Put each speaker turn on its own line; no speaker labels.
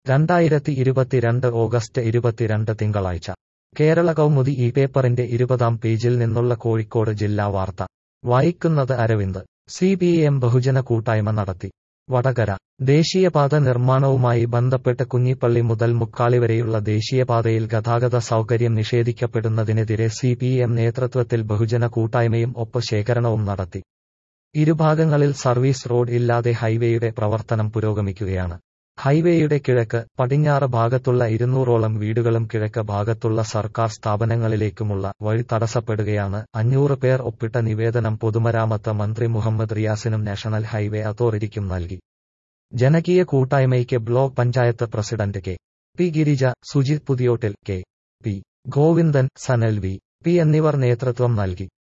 രണ്ടായിരത്തി ഇരുപത്തിരണ്ട് ഓഗസ്റ്റ് ഇരുപത്തിരണ്ട് തിങ്കളാഴ്ച കേരള കൗമുദി ഈ പേപ്പറിന്റെ ഇരുപതാം പേജിൽ നിന്നുള്ള കോഴിക്കോട് ജില്ലാ വാർത്ത വായിക്കുന്നത് അരവിന്ദ് സി പി എം ബഹുജന കൂട്ടായ്മ നടത്തി വടകര ദേശീയപാത നിർമ്മാണവുമായി ബന്ധപ്പെട്ട് കുഞ്ഞിപ്പള്ളി മുതൽ മുക്കാളി വരെയുള്ള ദേശീയപാതയിൽ ഗതാഗത സൗകര്യം നിഷേധിക്കപ്പെടുന്നതിനെതിരെ സി പി എം നേതൃത്വത്തിൽ ബഹുജന കൂട്ടായ്മയും ഒപ്പ് ശേഖരണവും നടത്തി ഇരുഭാഗങ്ങളിൽ സർവീസ് റോഡ് ഇല്ലാതെ ഹൈവേയുടെ പ്രവർത്തനം പുരോഗമിക്കുകയാണ് ഹൈവേയുടെ കിഴക്ക് പടിഞ്ഞാറ് ഭാഗത്തുള്ള ഇരുന്നൂറോളം വീടുകളും കിഴക്ക് ഭാഗത്തുള്ള സർക്കാർ സ്ഥാപനങ്ങളിലേക്കുമുള്ള വഴി തടസ്സപ്പെടുകയാണ് അഞ്ഞൂറ് പേർ ഒപ്പിട്ട നിവേദനം പൊതുമരാമത്ത് മന്ത്രി മുഹമ്മദ് റിയാസിനും നാഷണൽ ഹൈവേ അതോറിറ്റിക്കും നൽകി ജനകീയ കൂട്ടായ്മയ്ക്ക് block panchayat president K P Girija Sujith Puthiyottil K P Govindan Sanal V P എന്നിവർ നേതൃത്വം നൽകി